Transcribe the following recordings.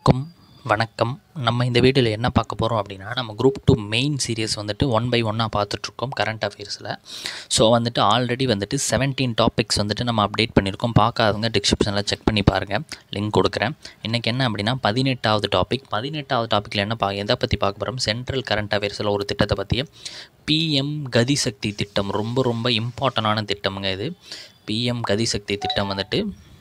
க்கும் வணக்கம் நம்ம இந்த வீடியோவில் என்ன பார்க்க போகிறோம் அப்படின்னா நம்ம குரூப் டூ மெயின் சீரியஸ் வந்துட்டு ஒன் பை ஒன்னாக பார்த்துட்ருக்கோம் கரண்ட் அஃபேர்ஸில் ஸோ வந்துட்டு ஆல்ரெடி வந்துட்டு செவன்டீன் டாபிக்ஸ் வந்துட்டு நம்ம அப்டேட் பண்ணியிருக்கோம் பார்க்காதவங்க டிஸ்கிரிப்ஷனில் செக் பண்ணி பாருங்கள் லிங்க் கொடுக்குறேன் இன்றைக்கி என்ன அப்படின்னா பதினெட்டாவது டாபிக் பதினெட்டாவது டாப்பிக்கில் என்ன பா எதை பற்றி பார்க்க போகிறோம் சென்ட்ரல் கரண்ட் அஃபேர்ஸில் ஒரு திட்டத்தை பற்றிய பிஎம் கதிசக்தி திட்டம் ரொம்ப ரொம்ப இம்பார்ட்டண்டான திட்டமுங்க இது பிஎம் கதிசக்தி திட்டம் வந்துட்டு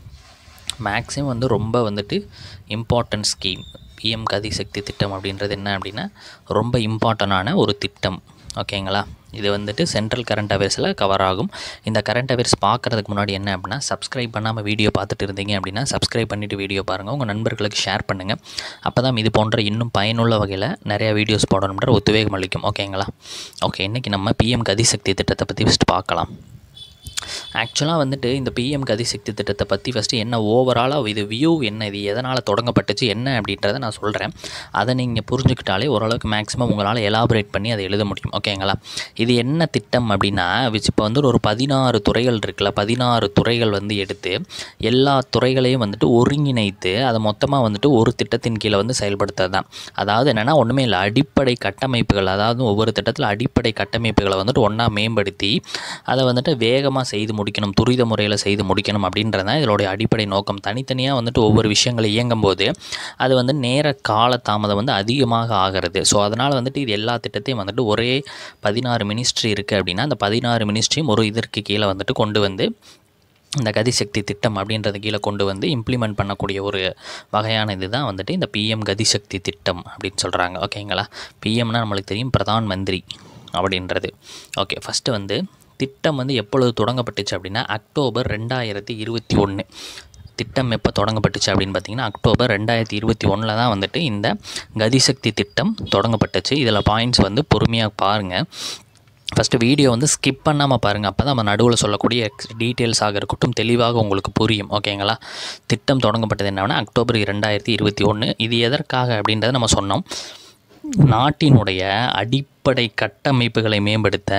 மேக்ஸிமம் வந்து ரொம்ப வந்துட்டு இம்பார்ட்டன்ட் ஸ்கீம் பிஎம் கதிசக்தி திட்டம் அப்படின்றது என்ன அப்படின்னா ரொம்ப இம்பார்ட்டண்டான ஒரு திட்டம் ஓகேங்களா இது வந்துட்டு சென்ட்ரல் கரண்ட் அஃபேர்ஸில் கவர் ஆகும் இந்த கரண்ட் அஃபேர்ஸ் பார்க்குறதுக்கு முன்னாடி என்ன அப்படின்னா சப்ஸ்கிரைப் பண்ணாமல் வீடியோ பார்த்துட்டு இருந்தீங்க அப்படின்னா சப்ஸ்கிரைப் பண்ணிவிட்டு வீடியோ பாருங்கள் உங்கள் நண்பர்களுக்கு ஷேர் பண்ணுங்கள் அப்போ தான் இது போன்ற இன்னும் பயனுள்ள வகையில் நிறையா வீடியோஸ் போடணுன்ற உத்வேகம் அளிக்கும் ஓகேங்களா ஓகே இன்றைக்கி நம்ம பிஎம் கதிசக்தி திட்டத்தை பற்றி ஃபஸ்ட்டு பார்க்கலாம் ஆக்சுவலாக வந்துட்டு இந்த பிஎம் கதிசக்தி திட்டத்தை பற்றி ஃபஸ்ட்டு என்ன ஓவராலாக இது வியூ என்ன இது எதனால் தொடங்கப்பட்டுச்சு என்ன அப்படின்றத நான் சொல்கிறேன் அதை நீங்கள் புரிஞ்சுக்கிட்டாலே ஓரளவுக்கு மேக்ஸிமம் உங்களால் எலாபரேட் பண்ணி அதை எழுத முடியும் ஓகேங்களா இது என்ன திட்டம் அப்படின்னா விச் இப்போ வந்து ஒரு பதினாறு துறைகள் இருக்குல்ல பதினாறு துறைகள் வந்து எடுத்து எல்லா துறைகளையும் வந்துட்டு ஒருங்கிணைத்து அதை மொத்தமாக வந்துட்டு ஒரு திட்டத்தின் கீழே வந்து செயல்படுத்துறது தான் அதாவது என்னென்னா ஒன்றுமே இல்லை அடிப்படை கட்டமைப்புகள் அதாவது ஒவ்வொரு திட்டத்தில் அடிப்படை கட்டமைப்புகளை வந்துட்டு ஒன்றா மேம்படுத்தி அதை வந்துட்டு வேகமாக செய்து முடிக்கணும் துரித முறையில் செய்து முடிக்கணும் அப்படின்றது தான் இதனுடைய அடிப்படை நோக்கம் தனித்தனியாக வந்துட்டு ஒவ்வொரு விஷயங்கள் இயங்கும் போது அது வந்து நேர கால தாமதம் வந்து அதிகமாக ஆகிறது ஸோ அதனால் வந்துட்டு இது எல்லா திட்டத்தையும் வந்துட்டு ஒரே பதினாறு மினிஸ்ட்ரி இருக்குது அப்படின்னா அந்த பதினாறு மினிஸ்ட்ரியும் ஒரு இதற்கு கீழே வந்துட்டு கொண்டு வந்து இந்த கதிசக்தி திட்டம் அப்படின்றத கீழே கொண்டு வந்து இம்ப்ளிமெண்ட் பண்ணக்கூடிய ஒரு வகையான இது தான் வந்துட்டு இந்த பிஎம் கதிசக்தி திட்டம் அப்படின்னு சொல்கிறாங்க ஓகேங்களா பிஎம்னா நம்மளுக்கு தெரியும் பிரதான் மந்திரி அப்படின்றது ஓகே ஃபஸ்ட்டு வந்து திட்டம் வந்து எப்பொழுது தொடங்கப்பட்டுச்சு அப்படின்னா அக்டோபர் ரெண்டாயிரத்தி இருபத்தி ஒன்று திட்டம் எப்போ தொடங்கப்பட்டுச்சு அப்படின்னு பார்த்தீங்கன்னா அக்டோபர் ரெண்டாயிரத்தி இருபத்தி ஒன்றில் தான் வந்துட்டு இந்த கதிசக்தி திட்டம் தொடங்கப்பட்டுச்சு இதில் பாயிண்ட்ஸ் வந்து பொறுமையாக பாருங்கள் ஃபஸ்ட்டு வீடியோ வந்து ஸ்கிப் பண்ணாமல் பாருங்கள் அப்போ தான் நம்ம நடுவில் சொல்லக்கூடிய எக்ஸ் டீட்டெயில்ஸாக இருக்கட்டும் தெளிவாக உங்களுக்கு புரியும் ஓகேங்களா திட்டம் தொடங்கப்பட்டது என்னன்னா அக்டோபர் ரெண்டாயிரத்தி இருபத்தி ஒன்று இது எதற்காக அப்படின்றத நம்ம சொன்னோம் நாட்டினுடைய அடிப்படை கட்டமைப்புகளை மேம்படுத்த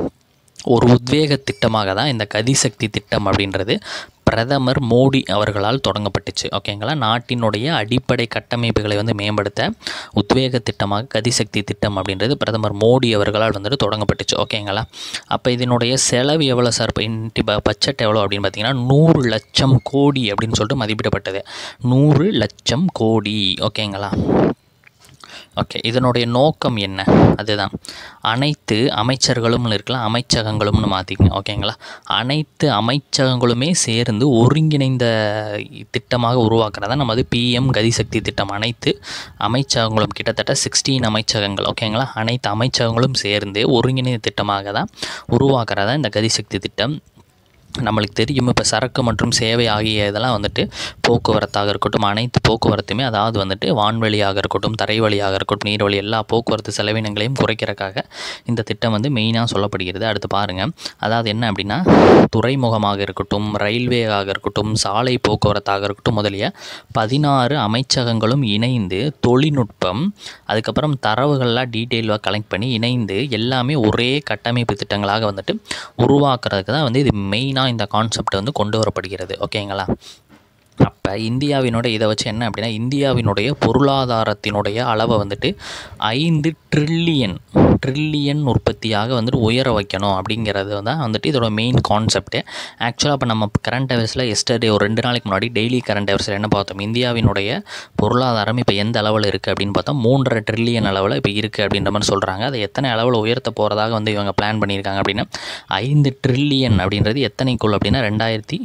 ஒரு உத்வேக திட்டமாக தான் இந்த கதிசக்தி திட்டம் அப்படின்றது பிரதமர் மோடி அவர்களால் தொடங்கப்பட்டுச்சு ஓகேங்களா நாட்டினுடைய அடிப்படை கட்டமைப்புகளை வந்து மேம்படுத்த உத்வேக திட்டமாக கதிசக்தி திட்டம் அப்படின்றது பிரதமர் மோடி அவர்களால் வந்துட்டு தொடங்கப்பட்டுச்சு ஓகேங்களா அப்போ இதனுடைய செலவு எவ்வளோ சார் இப்போ பட்ஜெட் எவ்வளோ அப்படின்னு பார்த்தீங்கன்னா நூறு லட்சம் கோடி அப்படின்னு சொல்லிட்டு மதிப்பிடப்பட்டது நூறு லட்சம் கோடி ஓகேங்களா ஓகே இதனுடைய நோக்கம் என்ன அதுதான் அனைத்து அமைச்சர்களும் இருக்கலாம் அமைச்சகங்களும்னு மாற்றிக்கங்க ஓகேங்களா அனைத்து அமைச்சகங்களுமே சேர்ந்து ஒருங்கிணைந்த திட்டமாக உருவாக்குறதா நம்ம அது பிஎம் கதிசக்தி திட்டம் அனைத்து அமைச்சகங்களும் கிட்டத்தட்ட சிக்ஸ்டீன் அமைச்சகங்கள் ஓகேங்களா அனைத்து அமைச்சகங்களும் சேர்ந்து ஒருங்கிணைந்த திட்டமாக தான் உருவாக்குறதா இந்த கதிசக்தி திட்டம் நம்மளுக்கு தெரியும் இப்போ சரக்கு மற்றும் சேவை ஆகிய இதெல்லாம் வந்துட்டு போக்குவரத்தாக இருக்கட்டும் அனைத்து போக்குவரத்துமே அதாவது வந்துட்டு வான்வழியாக இருக்கட்டும் தரைவழியாக இருக்கட்டும் நீர்வழி எல்லா போக்குவரத்து செலவினங்களையும் குறைக்கிறதுக்காக இந்த திட்டம் வந்து மெயினாக சொல்லப்படுகிறது அடுத்து பாருங்கள் அதாவது என்ன அப்படின்னா துறைமுகமாக இருக்கட்டும் ரயில்வேயாக இருக்கட்டும் சாலை போக்குவரத்தாக இருக்கட்டும் முதலிய பதினாறு அமைச்சகங்களும் இணைந்து தொழில்நுட்பம் அதுக்கப்புறம் தரவுகள்லாம் டீட்டெயிலாக கலெக்ட் பண்ணி இணைந்து எல்லாமே ஒரே கட்டமைப்பு திட்டங்களாக வந்துட்டு உருவாக்குறதுக்கு தான் வந்து இது மெயினாக இந்த கான்செப்ட் வந்து கொண்டு வரப்படுகிறது ஓகேங்களா அப்போ இந்தியாவினுடைய இதை வச்சு என்ன அப்படின்னா இந்தியாவினுடைய பொருளாதாரத்தினுடைய அளவை வந்துட்டு ஐந்து ட்ரில்லியன் ட்ரில்லியன் உற்பத்தியாக வந்துட்டு உயர வைக்கணும் அப்படிங்கிறது தான் வந்துட்டு இதோட மெயின் கான்செப்ட்டு ஆக்சுவலாக இப்போ நம்ம கரண்ட் அஃபேர்ஸில் எஸ்டர்டே ஒரு ரெண்டு நாளைக்கு முன்னாடி டெய்லி கரண்ட் அஃபேர்ஸில் என்ன பார்த்தோம் இந்தியாவினுடைய பொருளாதாரம் இப்போ எந்த அளவில் இருக்குது அப்படின்னு பார்த்தா மூன்றரை ட்ரில்லியன் அளவில் இப்போ இருக்குது அப்படின்ற மாதிரி சொல்கிறாங்க அதை எத்தனை அளவில் உயர்த்த போகிறதாக வந்து இவங்க பிளான் பண்ணியிருக்காங்க அப்படின்னா ஐந்து ட்ரில்லியன் அப்படின்றது எத்தனைக்குள் அப்படின்னா ரெண்டாயிரத்தி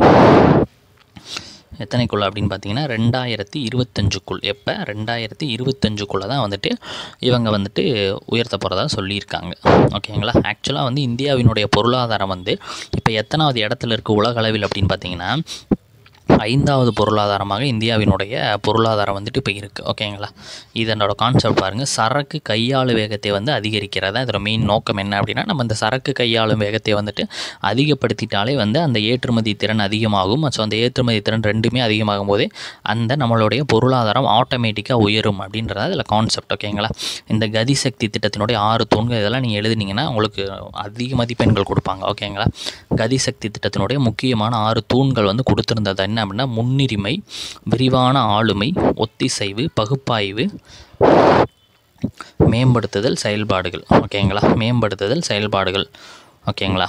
எத்தனைக்குள்ள அப்படின்னு பார்த்தீங்கன்னா ரெண்டாயிரத்தி இருபத்தஞ்சுக்குள் எப்போ ரெண்டாயிரத்தி இருபத்தஞ்சுக்குள்ளே தான் வந்துட்டு இவங்க வந்துட்டு உயர்த்த போகிறதா சொல்லியிருக்காங்க ஓகேங்களா ஆக்சுவலாக வந்து இந்தியாவினுடைய பொருளாதாரம் வந்து இப்போ எத்தனாவது இடத்துல இருக்குது உலக அளவில் அப்படின்னு பார்த்தீங்கன்னா ஐந்தாவது பொருளாதாரமாக இந்தியாவினுடைய பொருளாதாரம் வந்துட்டு இப்போ இருக்குது ஓகேங்களா இதனோட கான்செப்ட் பாருங்கள் சரக்கு கையாளு வேகத்தை வந்து அதிகரிக்கிறதா இதோட மெயின் நோக்கம் என்ன அப்படின்னா நம்ம இந்த சரக்கு கையாளும் வேகத்தை வந்துட்டு அதிகப்படுத்திட்டாலே வந்து அந்த ஏற்றுமதி திறன் அதிகமாகும் ஸோ அந்த ஏற்றுமதி திறன் ரெண்டுமே அதிகமாகும் போதே அந்த நம்மளுடைய பொருளாதாரம் ஆட்டோமேட்டிக்காக உயரும் அப்படின்றத அதில் கான்செப்ட் ஓகேங்களா இந்த கதிசக்தி திட்டத்தினுடைய ஆறு தூண்கள் இதெல்லாம் நீங்கள் எழுதுனீங்கன்னா உங்களுக்கு அதிக மதிப்பெண்கள் கொடுப்பாங்க ஓகேங்களா கதிசக்தி திட்டத்தினுடைய முக்கியமான ஆறு தூண்கள் வந்து கொடுத்துருந்தது என்ன என்ன அப்படின்னா முன்னுரிமை விரிவான ஆளுமை ஒத்திசைவு பகுப்பாய்வு மேம்படுத்துதல் செயல்பாடுகள் ஓகேங்களா மேம்படுத்துதல் செயல்பாடுகள் ஓகேங்களா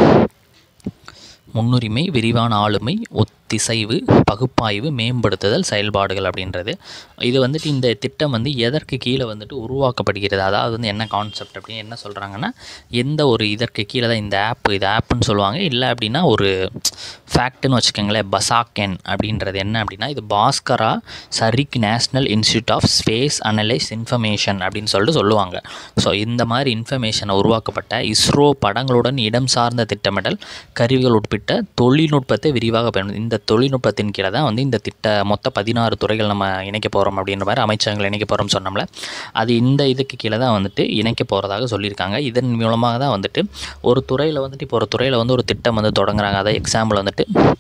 முன்னுரிமை விரிவான ஆளுமை ஒத்திசைவு பகுப்பாய்வு மேம்படுத்துதல் செயல்பாடுகள் அப்படின்றது இது வந்துட்டு இந்த திட்டம் வந்து எதற்கு கீழே வந்துட்டு உருவாக்கப்படுகிறது அதாவது வந்து என்ன கான்செப்ட் அப்படின்னு என்ன சொல்கிறாங்கன்னா எந்த ஒரு இதற்கு கீழே தான் இந்த ஆப் இது ஆப்புன்னு சொல்லுவாங்க இல்லை அப்படின்னா ஒரு ஃபேக்ட்னு வச்சுக்கோங்களேன் பசாக்கென் அப்படின்றது என்ன அப்படின்னா இது Bhaskaracharya national institute of space analyse information அப்படின்னு சொல்லிட்டு சொல்லுவாங்க ஸோ இந்த மாதிரி இன்ஃபர்மேஷனை உருவாக்கப்பட்ட இஸ்ரோ படங்களுடன் இடம் சார்ந்த திட்டமிடல் கருவிகள் உட்பட்ட தொழில்நுட்பத்தை விரிவாக பயன்படுது இந்த தொழில்நுட்பத்தின் கீழே தான் வந்து இந்த திட்ட மொத்த பதினாறு துறைகள் நம்ம இணைக்க போகிறோம் அப்படின்ற மாதிரி அமைச்சகங்கள் இணைக்க போகிறோம் சொன்னோம்ல அது இந்த இதுக்கு கீழே தான் வந்துட்டு இணைக்க போகிறதாக சொல்லியிருக்காங்க இதன் மூலமாக தான் வந்துட்டு ஒரு துறையில் வந்துட்டு இப்போ ஒரு துறையில் வந்து ஒரு திட்டம் வந்து தொடங்குறாங்க அதாவது எக்ஸாம்பிள் வந்துட்டு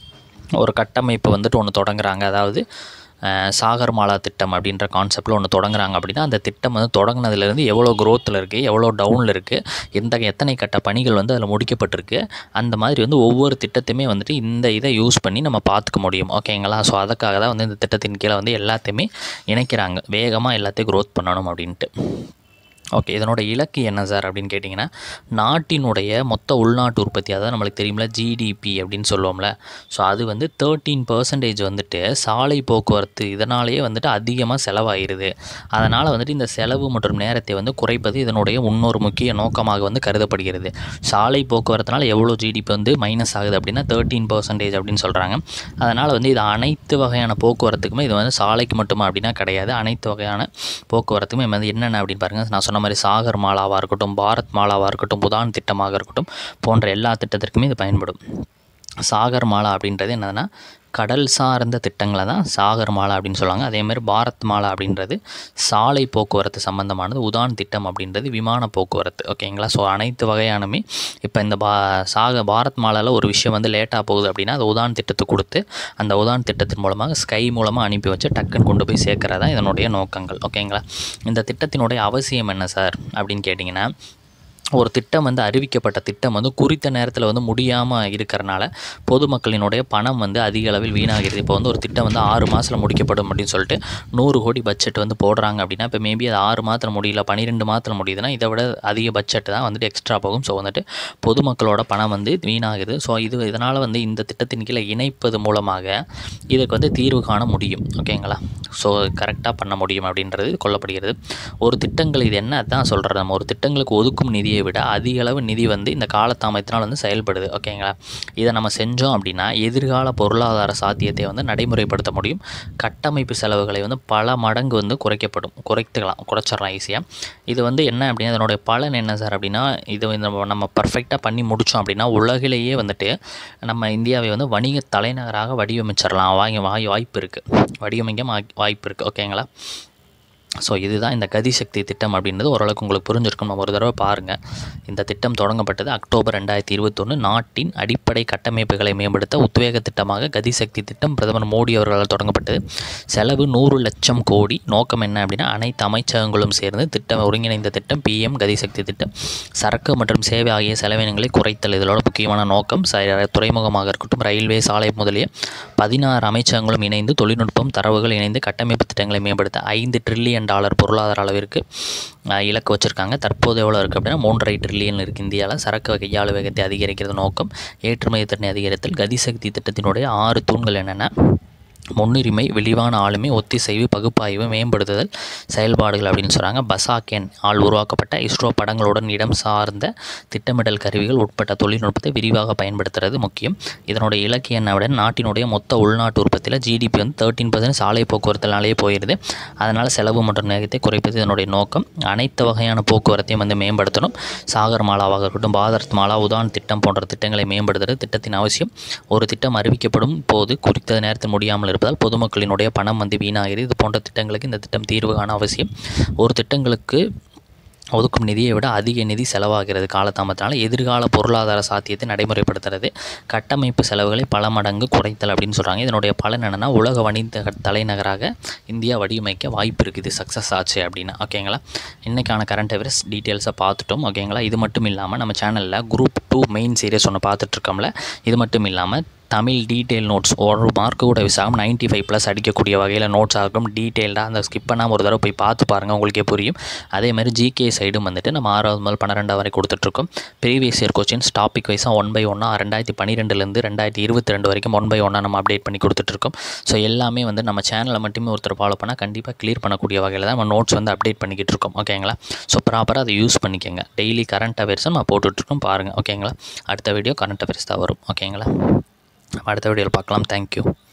ஒரு கட்டமைப்பு வந்துட்டு ஒன்று தொடங்குறாங்க அதாவது அஹ், சாகர்மாலா திட்டம் அப்படின்ற கான்செப்டில் ஒன்று தொடங்குறாங்க அப்படின்னா அந்த திட்டம் வந்து தொடங்கினதுலேருந்து எவ்வளோ க்ரோத்தில் இருக்குது எவ்வளோ டவுனில் இருக்குது எந்த எத்தனை கட்ட பணிகள் வந்து அதில் முடிக்கப்பட்டிருக்கு அந்த மாதிரி வந்து ஒவ்வொரு திட்டத்தையுமே வந்துட்டு இந்த இதை யூஸ் பண்ணி நம்ம பார்த்துக்க முடியும் ஓகேங்களா ஸோ அதுக்காக தான் வந்து இந்த திட்டத்தின் கீழே வந்து எல்லாத்தையுமே இணைக்கிறாங்க வேகமாக எல்லாத்தையும் க்ரோத் பண்ணணும் அப்படின்ட்டு ஓகே இதனோட இலக்கு என்ன சார் அப்படின்னு கேட்டிங்கன்னா நாட்டினுடைய மொத்த உள்நாட்டு உற்பத்தி அதாவது நம்மளுக்கு தெரியும்ல ஜிடிபி அப்படின்னு சொல்லுவோம்ல ஸோ அது வந்து தேர்ட்டீன் பர்சன்டேஜ் வந்துட்டு சாலை போக்குவரத்து இதனாலேயே வந்துட்டு அதிகமாக செலவாயிருது அதனால் வந்துட்டு இந்த செலவு மற்றும் நேரத்தை வந்து குறைப்பது இதனுடைய இன்னொரு முக்கிய நோக்கமாக வந்து கருதப்படுகிறது சாலை போக்குவரத்துனால எவ்வளோ ஜிடிபி வந்து மைனஸ் ஆகுது அப்படின்னா தேர்ட்டீன் பர்சன்டேஜ் அப்படின்னு சொல்கிறாங்க அதனால் வந்து இது அனைத்து வகையான போக்குவரத்துக்குமே இது வந்து சாலைக்கு மட்டுமா அப்படின்னா கிடையாது அனைத்து வகையான போக்குவரத்துக்குமே வந்து என்னென்ன அப்படின்னு பாருங்கள் நான் சொன்ன மாதிரி சாகர் மாலாவாக இருக்கட்டும் பாரத் மாலாவாக இருக்கட்டும் புதான் திட்டமாக இருக்கட்டும் போன்ற எல்லா திட்டத்திற்குமே இது பயன்படும் சாகர் மாலா அப்படின்றது என்னதுன்னா கடல் சார்ந்த திட்டங்களை தான் சாகர் மாலா அப்படின்னு சொல்லுவாங்க அதேமாதிரி பாரத் மாலா அப்படின்றது சாலை போக்குவரத்து சம்மந்தமானது உதான் திட்டம் அப்படின்றது விமான போக்குவரத்து ஓகேங்களா ஸோ அனைத்து வகையானுமே இப்போ இந்த பா சாக பாரத் மாலாவில் ஒரு விஷயம் வந்து லேட்டாக போகுது அப்படின்னா அது உதான் திட்டத்தை கொடுத்து அந்த உதான் திட்டத்தின் மூலமாக ஸ்கை மூலமாக அனுப்பி வச்சு டக்குன்னு கொண்டு போய் சேர்க்கறதா இதனுடைய நோக்கங்கள் ஓகேங்களா இந்த திட்டத்தினுடைய அவசியம் என்ன சார் அப்படின்னு கேட்டிங்கன்னா ஒரு திட்டம் வந்து அறிவிக்கப்பட்ட திட்டம் வந்து குறித்த நேரத்தில் வந்து முடியாமல் இருக்கிறனால பொதுமக்களினுடைய பணம் வந்து அதிக அளவில் வீணாகிறது இப்போ வந்து ஒரு திட்டம் வந்து ஆறு மாதத்தில் முடிக்கப்படும் அப்படின்னு சொல்லிட்டு நூறு கோடி பட்ஜெட் வந்து போடுறாங்க அப்படின்னா இப்போ மேபி அது ஆறு மாதத்தில் முடியல பன்னிரெண்டு மாதத்தில் முடியுதுன்னா இதை விட அதிக பட்ஜெட் தான் வந்துட்டு எக்ஸ்ட்ரா போகும் ஸோ வந்துட்டு பொதுமக்களோட பணம் வந்து வீணாகுது ஸோ இது இதனால் வந்து இந்த திட்டத்தின் கீழே இணைப்பது மூலமாக இதுக்கு வந்து தீர்வு காண முடியும் ஓகேங்களா ஸோ கரெக்டாக பண்ண முடியும் அப்படின்றது கொல்லப்படுகிறது ஒரு திட்டங்கள் இது என்ன தான் சொல்கிறது நம்ம ஒரு திட்டங்களுக்கு ஒதுக்கும் நிதியை விட அதிக அளவு நிதி வந்து இந்த காலதாமதத்தினால் வந்து செயல்படுது ஓகேங்களா இதை நம்ம செஞ்சோம் அப்படின்னா எதிர்கால பொருளாதார சாத்தியத்தை வந்து நடைமுறைப்படுத்த முடியும் கட்டமைப்பு செலவுகளை வந்து பல மடங்கு வந்து குறைக்கப்படும் குறைத்துக்கலாம் குறைச்சிடலாம் ஈஸியாக இது வந்து என்ன அப்படின்னா இதனுடைய பலன் என்ன சார் அப்படின்னா இது வந்து நம்ம நம்ம பர்ஃபெக்டாக பண்ணி முடித்தோம் அப்படின்னா உலகிலேயே வந்துட்டு நம்ம இந்தியாவை வந்து வணிக தலைநகராக வடிவமைச்சிடலாம் வாங்கி வாய் வாய்ப்பு இருக்குது வடிவமைக்க மா- வாய்ப்பு இருக்குது ஓகேங்களா ஸோ இதுதான் இந்த கதிசக்தி திட்டம் அப்படின்றது ஓரளவுக்கு உங்களுக்கு புரிஞ்சிருக்கும் நம்ம ஒரு தடவை பாருங்கள் இந்த திட்டம் தொடங்கப்பட்டது அக்டோபர் ரெண்டாயிரத்தி இருபத்தொன்று நாட்டின் அடிப்படை கட்டமைப்புகளை மேம்படுத்த உத்வேக திட்டமாக கதிசக்தி திட்டம் பிரதமர் மோடி அவர்களால் தொடங்கப்பட்டது செலவு நூறு லட்சம் கோடி நோக்கம் என்ன அப்படின்னா அனைத்து அமைச்சகங்களும் சேர்ந்து திட்டம் ஒருங்கிணைந்த திட்டம் பிஎம் கதிசக்தி திட்டம் சரக்கு மற்றும் சேவை ஆகிய செலவினங்களை குறைத்தல் இதோட முக்கியமான நோக்கம் ச- துறைமுகமாக இருக்கட்டும் ரயில்வே சாலை முதலிய பதினாறு அமைச்சகங்களும் இணைந்து தொழில்நுட்பம் தரவுகள் இணைந்து கட்டமைப்பு திட்டங்களை மேம்படுத்த ஐந்து ட்ரில்லியன் டாலர் பொருளாதார அளவிற்கு அஹ், இலக்கு வச்சுருக்காங்க தற்போது எவ்வளோ இருக்குது அப்படின்னா மூன்றரை ட்ரில்லியன் இருக்குது இந்தியாவில் சரக்கு கையாளு வேகத்தை அதிகரிக்கிறது நோக்கம் ஏற்றுமதி திறனை அதிகரித்தல் கதிசக்தி திட்டத்தினுடைய ஆறு தூண்கள் என்னென்ன முன்னுரிமை விரிவான ஆளுமை ஒத்திசைவு பகுப்பாய்வு மேம்படுத்துதல் செயல்பாடுகள் அப்படின்னு சொல்கிறாங்க பசாகென் ஆல் உருவாக்கப்பட்ட இஸ்ரோ படங்களுடன் இடம் சார்ந்த திட்டமிடல் கருவிகள் உட்பட்ட தொழில்நுட்பத்தை விரிவாக பயன்படுத்துறது முக்கியம் இதனுடைய இலக்கு என்ன விட நாட்டினுடைய மொத்த உள்நாட்டு உற்பத்தியில் ஜிடிபி வந்து தேர்ட்டீன் பர்சன்ட் சாலை போக்குவரத்துனாலேயே போயிடுது அதனால் செலவு மற்றும் நேரத்தை குறைப்பது இதனுடைய நோக்கம் அனைத்து வகையான போக்குவரத்தையும் வந்து மேம்படுத்தணும் சாகர் மாலாவாக இருக்கட்டும் பாரத் மாலா உதான் திட்டம் போன்ற திட்டங்களை மேம்படுத்துறது திட்டத்தின் அவசியம் ஒரு திட்டம் அறிவிக்கப்படும் போது குறித்த நேரத்தில் முடியாமல் இருப்பதால் பொதுமக்களினுடைய பணம் வந்து வீணாகிறது இது போன்ற திட்டங்களுக்கு இந்த திட்டம் தீர்வு காண அவசியம் ஒரு திட்டங்களுக்கு ஒதுக்கும் நிதியை விட அதிக நிதி செலவாகிறது காலதாமதத்தினால எதிர்கால பொருளாதார சாத்தியத்தை நடைமுறைப்படுத்துறது கட்டமைப்பு செலவுகளை பல மடங்கு குறைத்தல் அப்படின்னு சொல்கிறாங்க இதனுடைய பலன் என்னென்னா உலக வணிக தலைநகராக இந்தியா வடிவமைக்க வாய்ப்பு இருக்குது சக்ஸஸ் ஆச்சு அப்படின்னா ஓகேங்களா இன்றைக்கான கரண்ட் அஃபேர்ஸ் டீட்டெயில்ஸை பார்த்துட்டோம் ஓகேங்களா இது மட்டும் இல்லாமல் நம்ம சேனலில் குரூப் டூ மெயின் சீரியஸ் ஒன்று பார்த்துட்ருக்கோம்ல இது மட்டும் இல்லாமல் தமிழ் டீட்டெயில் நோட்ஸ் ஒரு மார்க்கு கூட மிஸ் ஆகும் நைன்ட்டி ஃபைவ் ப்ளஸ் அடிக்கக்கூடிய வகையில் நோட்ஸ் ஆகும் டீட்டெயில்டாக அந்த ஸ்கிப் பண்ணாமல் ஒரு தடவை போய் பார்த்து பாருங்கள் உங்களுக்கே புரியும் அதே மாதிரி ஜிகே சைடும் வந்துட்டு நம்ம ஆறாவது முதல் பன்னிரெண்டாவது வரை கொடுத்துட்ருக்கோம் ப்ரீவியஸ் இயர் கொஸ்டின்ஸ் டாபிக் வைஸாக ஒன் பை ஒன்னாக ரெண்டாயிரத்தி பன்னிரெண்டுலேருந்து ரெண்டாயிரத்தி இருபத்தி ரெண்டு வரைக்கும் ஒன் பை ஒன்னாக நம்ம அப்டேட் பண்ணி கொடுத்துட்ருக்கோம் ஸோ எல்லாமே வந்து நம்ம சேனலை மட்டுமே ஒருத்தர் ஃபாலோ பண்ணால் கண்டிப்பாக க்ளியர் பண்ணக்கூடிய வகையில் தான் நம்ம நோட்ஸ் வந்து அப்டேட் பண்ணிக்கிட்டு இருக்கோம் ஓகேங்களா ஸோ ப்ராப்பராக அதை யூஸ் பண்ணிக்கோங்க டெய்லி கரண்ட் அஃபேர்ஸும் நம்ம போட்டுட்ருக்கோம் பாருங்கள் ஓகேங்களா அடுத்த வீடியோ கரண்ட் அஃபேர்ஸ் தான் வரும் ஓகேங்களா நம்ம அடுத்த வீடியோவில் பார்க்கலாம் தேங்க்யூ